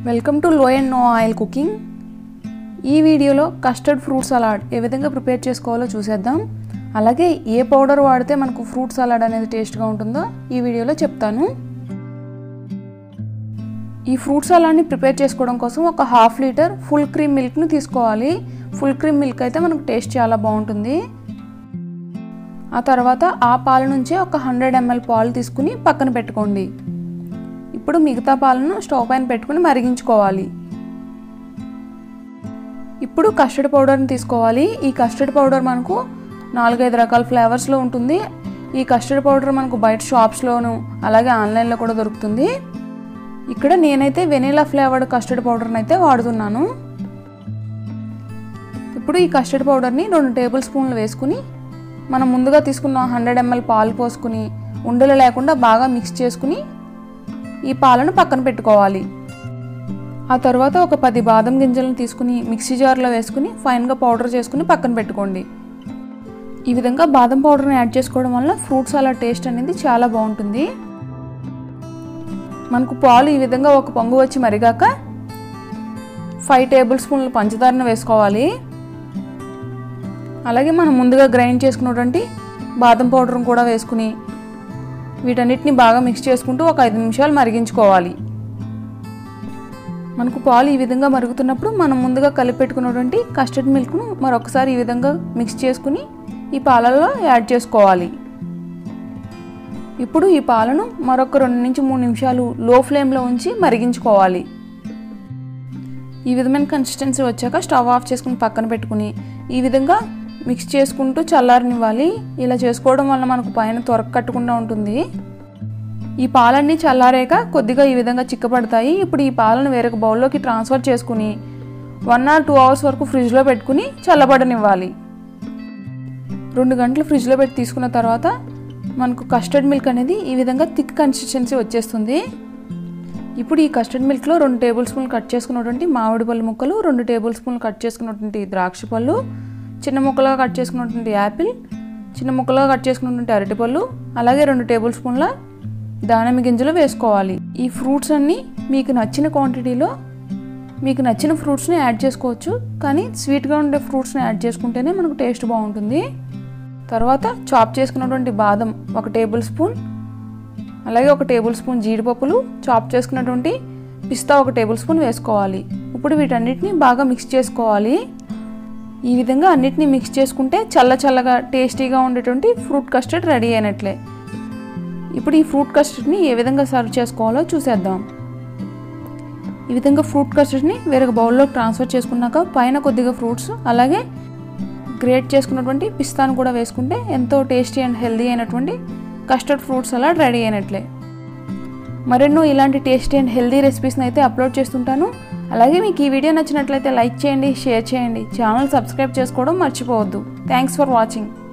welcome to low and no oil cooking ఈ వీడియోలో custard fruit salad ఏ విధంగా prepare చేసుకోవాలో చూసేద్దాం అలాగే ఏ పౌడర్ వాడితే మనకు ఫ్రూట్ సలాడ్ అనేది టేస్ట్గా ఉంటుందో ఈ వీడియోలో చెప్తాను ఈ ఫ్రూట్ సలాడ్ని ప్రిపేర్ చేసుకోవడం కోసం ఒక హాఫ్ లీటర్ ఫుల్ క్రీమ్ మిల్క్ని తీసుకోవాలి ఫుల్ క్రీమ్ మిల్క్ అయితే మనకు టేస్ట్ చాలా బాగుంటుంది ఆ తర్వాత ఆ పాల నుంచే ఒక హండ్రెడ్ ఎంఎల్ పాలు తీసుకుని పక్కన పెట్టుకోండి ఇప్పుడు మిగతా పాలను స్టవ్ పైన పెట్టుకుని మరిగించుకోవాలి ఇప్పుడు కస్టర్డ్ పౌడర్ని తీసుకోవాలి ఈ కస్టర్డ్ పౌడర్ మనకు నాలుగైదు రకాల ఫ్లేవర్స్లో ఉంటుంది ఈ కస్టర్డ్ పౌడర్ మనకు బయట షాప్స్లోను అలాగే ఆన్లైన్లో కూడా దొరుకుతుంది ఇక్కడ నేనైతే వెనీలా ఫ్లేవర్డ్ కస్టర్డ్ పౌడర్ని అయితే వాడుతున్నాను ఇప్పుడు ఈ కస్టర్డ్ పౌడర్ని రెండు టేబుల్ స్పూన్లు వేసుకుని మనం ముందుగా తీసుకున్న హండ్రెడ్ ఎంఎల్ పాలు పోసుకుని ఉండలు లేకుండా బాగా మిక్స్ చేసుకుని ఈ పాలను పక్కన పెట్టుకోవాలి ఆ తర్వాత ఒక పది బాదం గింజలను తీసుకుని మిక్సీ జార్లో వేసుకుని ఫైన్గా పౌడర్ చేసుకుని పక్కన పెట్టుకోండి ఈ విధంగా బాదం పౌడర్ని యాడ్ చేసుకోవడం వల్ల ఫ్రూట్ సలాడ్ టేస్ట్ అనేది చాలా బాగుంటుంది మనకు పాలు ఈ విధంగా ఒక పొంగు వచ్చి మరిగాక ఫైవ్ టేబుల్ స్పూన్లు పంచదారను వేసుకోవాలి అలాగే మనం ముందుగా గ్రైండ్ చేసుకున్నటువంటి బాదం పౌడర్ని కూడా వేసుకుని వీటన్నిటిని బాగా మిక్స్ చేసుకుంటూ ఒక ఐదు నిమిషాలు మరిగించుకోవాలి మనకు పాలు ఈ విధంగా మరుగుతున్నప్పుడు మనం ముందుగా కలిపి పెట్టుకున్నటువంటి కస్టర్డ్ మిల్క్ను మరొకసారి ఈ విధంగా మిక్స్ చేసుకుని ఈ పాలల్లో యాడ్ చేసుకోవాలి ఇప్పుడు ఈ పాలను మరొక రెండు నుంచి మూడు నిమిషాలు లో ఫ్లేమ్లో ఉంచి మరిగించుకోవాలి ఈ విధమైన కన్సిస్టెన్సీ వచ్చాక స్టవ్ ఆఫ్ చేసుకుని పక్కన పెట్టుకుని ఈ విధంగా మిక్స్ చేసుకుంటూ చల్లారనివ్వాలి ఇలా చేసుకోవడం వల్ల మనకు పైన త్వరక కట్టకుండా ఉంటుంది ఈ పాలన్నీ చల్లారాక కొద్దిగా ఈ విధంగా చిక్కపడతాయి ఇప్పుడు ఈ పాలను వేరొక బౌల్లోకి ట్రాన్స్ఫర్ చేసుకుని వన్ ఆర్ టూ అవర్స్ వరకు ఫ్రిడ్జ్లో పెట్టుకుని చల్లబడనివ్వాలి రెండు గంటలు ఫ్రిడ్జ్లో పెట్టి తీసుకున్న తర్వాత మనకు కస్టర్డ్ మిల్క్ అనేది ఈ విధంగా థిక్ కన్సిస్టెన్సీ వచ్చేస్తుంది ఇప్పుడు ఈ కస్టర్డ్ మిల్క్లో రెండు టేబుల్ స్పూన్లు కట్ చేసుకున్నటువంటి మామిడి పళ్ళు ముక్కలు రెండు టేబుల్ స్పూన్లు కట్ చేసుకున్నటువంటి ద్రాక్ష పళ్ళు చిన్న ముక్కలుగా కట్ చేసుకున్నటువంటి యాపిల్ చిన్న ముక్కలుగా కట్ చేసుకున్నటువంటి అరటిపళ్ళు అలాగే రెండు టేబుల్ స్పూన్ల దానిమ్మ గింజలు వేసుకోవాలి ఈ ఫ్రూట్స్ అన్నీ మీకు నచ్చిన క్వాంటిటీలో మీకు నచ్చిన ఫ్రూట్స్ని యాడ్ చేసుకోవచ్చు కానీ స్వీట్గా ఉండే ఫ్రూట్స్ని యాడ్ చేసుకుంటేనే మనకు టేస్ట్ బాగుంటుంది తర్వాత చాప్ చేసుకున్నటువంటి బాదం ఒక టేబుల్ స్పూన్ అలాగే ఒక టేబుల్ స్పూన్ జీడిపప్పులు చాప్ చేసుకున్నటువంటి పిస్తా ఒక టేబుల్ స్పూన్ వేసుకోవాలి ఇప్పుడు వీటన్నిటిని బాగా మిక్స్ చేసుకోవాలి ఈ విధంగా అన్నిటిని మిక్స్ చేసుకుంటే చల్ల చల్లగా టేస్టీగా ఉండేటువంటి ఫ్రూట్ కస్టర్డ్ రెడీ అయినట్లే ఇప్పుడు ఈ ఫ్రూట్ కస్టర్డ్ని ఏ విధంగా సర్వ్ చేసుకోవాలో చూసేద్దాం ఈ విధంగా ఫ్రూట్ కస్టర్డ్ని వేరొక బౌల్లోకి ట్రాన్స్ఫర్ చేసుకున్నాక పైన కొద్దిగా ఫ్రూట్స్ అలాగే గ్రేట్ చేసుకున్నటువంటి పిస్తాను కూడా వేసుకుంటే ఎంతో టేస్టీ అండ్ హెల్దీ అయినటువంటి కస్టర్డ్ ఫ్రూట్ సలాడ్ రెడీ అయినట్లే మరెన్నో ఇలాంటి టేస్టీ అండ్ హెల్దీ రెసిపీస్ని అయితే అప్లోడ్ చేస్తుంటాను అలాగే మీకు ఈ వీడియో నచ్చినట్లయితే లైక్ చేయండి షేర్ చేయండి ఛానల్ సబ్స్క్రైబ్ చేసుకోవడం మర్చిపోవద్దు థ్యాంక్స్ ఫర్ వాచింగ్